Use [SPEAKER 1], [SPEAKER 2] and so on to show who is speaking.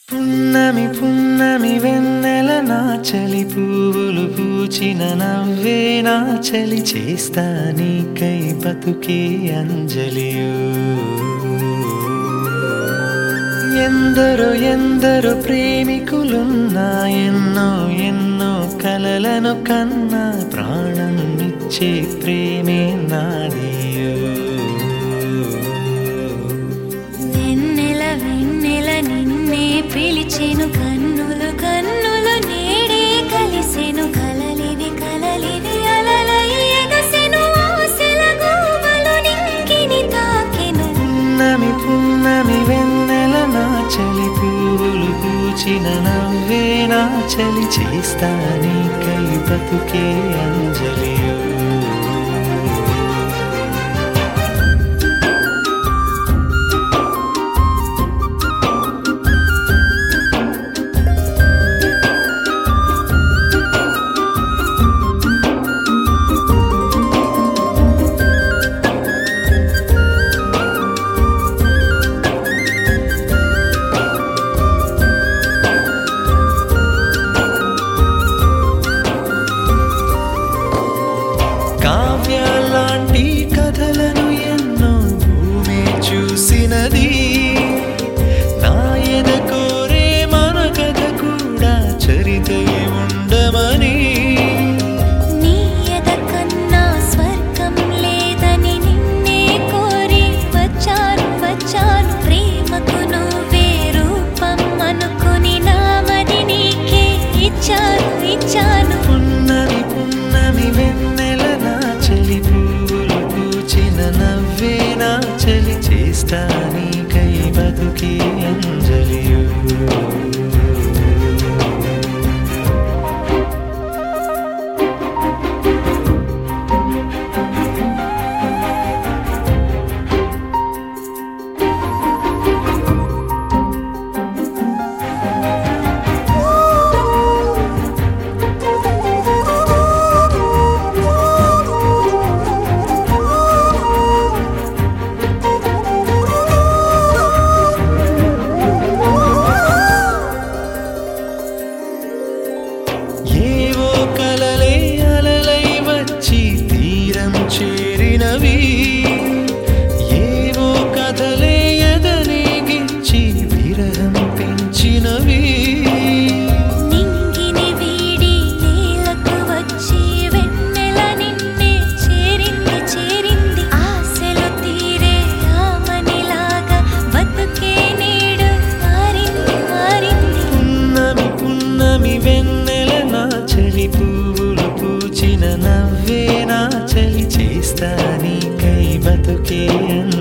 [SPEAKER 1] పున్నమి పున్నమి వెన్నెల నా చలి పువ్వులు పూచిన నవ్వే నా చలి చేస్తా నీకై బతుకే అంజలియు ఎందరో ఎందరో ప్రేమికులున్నా ఎన్నో ఎన్నో కలలను కన్నా ప్రాణం ఇచ్చే ప్రేమే నాదియు
[SPEAKER 2] వెన్నెల వెన్నెల నిన్నే పిలిచెను కన్నులు కన్నులు నేడే కలిసెను కలలిది కలలిది అలలై ఎగసెను ఆశల గూబలు నింగిని తాకెను
[SPEAKER 1] పున్నమి పున్నమి వెన్నెల నా చలి పువ్వులు పూచిన నవ్వే నా చలి చేస్తా నీకై బతుకే అంజలియు కావ్యాలాంటి కథలను ఎన్నో భూమి చూసినది నా ఎద కోరే మన కథ కూడా చరితే ఉండమని
[SPEAKER 2] నీ ఎద కన్నా స్వర్గం లేదని నిన్నే కోరి వచ్చాను వచ్చాను ప్రేమకు నువ్వే రూపం అనుకుని నామది నీకే ఇచ్చాను ఇచ్చాను
[SPEAKER 1] పున్నమి పున్నమి వెన్నెల నా చలి పువ్వులు పూచిన నవ్వే నా చలి చేస్తా నీకై బతుకే అంజలియు ఏవో కలలే అలలై వచ్చి తీరం చేరినవి ఏవో కథలే ఎదనేగిచ్చి విరహం పెంచినవి
[SPEAKER 2] నింగిని వీడి నేలకు వచ్చి వెన్నెల నిన్నే చేరింది చేరింది ఆశలు తీరే ఆమనిలాగా బతుకే నేడు మారింది మారింది
[SPEAKER 1] పున్నమి పున్నమి వెన్నెల నా చలి పువ్వులు పూచిన నవ్వే నా చలి చేస్తా నీకై బతుకే